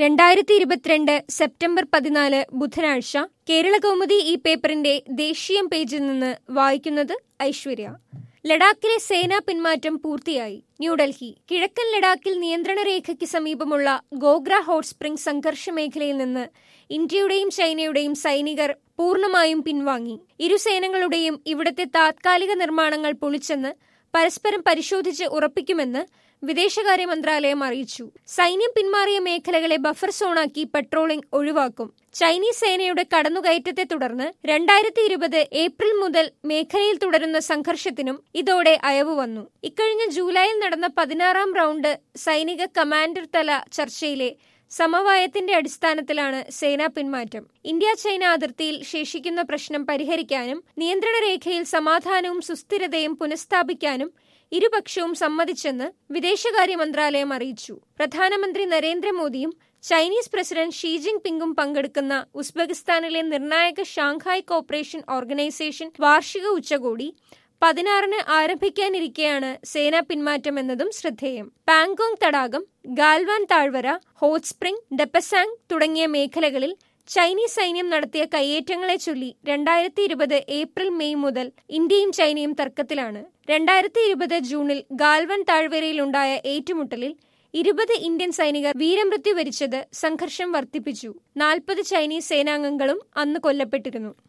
രണ്ടായിരത്തി ഇരുപത്തിരണ്ട് സെപ്റ്റംബർ പതിനാല് ബുധനാഴ്ച കേരള കൗമുദി ഈ പേപ്പറിന്റെ ദേശീയം പേജിൽ നിന്ന് വായിക്കുന്നത് ഐശ്വര്യ ലഡാക്കിലെ സേനാ പിന്മാറ്റം പൂർത്തിയായി ന്യൂഡൽഹി കിഴക്കൻ ലഡാക്കിൽ നിയന്ത്രണ രേഖയ്ക്ക് സമീപമുള്ള ഗോഗ്ര ഹോട്ട് സ്പ്രിംഗ് സംഘർഷ മേഖലയിൽ നിന്ന് ഇന്ത്യയുടെയും ചൈനയുടെയും സൈനികർ പൂർണ്ണമായും പിൻവാങ്ങി ഇരു സേനകളുടെയും ഇവിടത്തെ താത്കാലിക നിർമ്മാണങ്ങൾ പൊളിച്ചെന്ന് പരസ്പരം പരിശോധിച്ച് ഉറപ്പിക്കുമെന്ന് വിദേശകാര്യ മന്ത്രാലയം അറിയിച്ചു സൈന്യം പിന്മാറിയ മേഖലകളെ ബഫർ സോണാക്കി പെട്രോളിംഗ് ഒഴിവാക്കും ചൈനീസ് സേനയുടെ കടന്നുകയറ്റത്തെ തുടർന്ന് രണ്ടായിരത്തി ഇരുപത് ഏപ്രിൽ മുതൽ മേഖലയിൽ തുടരുന്ന സംഘർഷത്തിനും ഇതോടെ അയവ് വന്നു ഇക്കഴിഞ്ഞ ജൂലൈയിൽ നടന്ന പതിനാറാം റൗണ്ട് സൈനിക കമാൻഡർ തല ചർച്ചയിലെ സമവായത്തിന്റെ അടിസ്ഥാനത്തിലാണ് സേനാ പിന്മാറ്റം ഇന്ത്യ ചൈന അതിർത്തിയിൽ ശേഷിക്കുന്ന പ്രശ്നം പരിഹരിക്കാനും നിയന്ത്രണ രേഖയിൽ സമാധാനവും സുസ്ഥിരതയും പുനഃസ്ഥാപിക്കാനും ഇരുപക്ഷവും സമ്മതിച്ചെന്ന് വിദേശകാര്യ മന്ത്രാലയം അറിയിച്ചു പ്രധാനമന്ത്രി നരേന്ദ്രമോദിയും ചൈനീസ് പ്രസിഡന്റ് ഷീ ജിങ് പിങ്ങും പങ്കെടുക്കുന്ന ഉസ്ബെക്കിസ്ഥാനിലെ നിർണായക ഷാങ്ഹായ് കോപ്പറേഷൻ ഓർഗനൈസേഷൻ വാർഷിക ഉച്ചകോടി പതിനാറിന് ആരംഭിക്കാനിരിക്കെയാണ് സേനാ പിന്മാറ്റം എന്നതും ശ്രദ്ധേയം പാങ്കോങ് തടാകം ഗാൽവാൻ താഴ്വര ഹോട്ട് സ്പ്രിംഗ് ഡെപ്പസാങ് തുടങ്ങിയ മേഖലകളിൽ ചൈനീസ് സൈന്യം നടത്തിയ കയ്യേറ്റങ്ങളെ ചൊല്ലി രണ്ടായിരത്തി ഇരുപത് ഏപ്രിൽ മെയ് മുതൽ ഇന്ത്യയും ചൈനയും തർക്കത്തിലാണ് രണ്ടായിരത്തി ഇരുപത് ജൂണിൽ ഗാൽവൻ താഴ്വരയിലുണ്ടായ ഏറ്റുമുട്ടലിൽ ഇരുപത് ഇന്ത്യൻ സൈനികർ വീരമൃത്യു വരിച്ചത് സംഘർഷം വർദ്ധിപ്പിച്ചു നാൽപ്പത് ചൈനീസ് സേനാംഗങ്ങളും അന്ന് കൊല്ലപ്പെട്ടിരുന്നു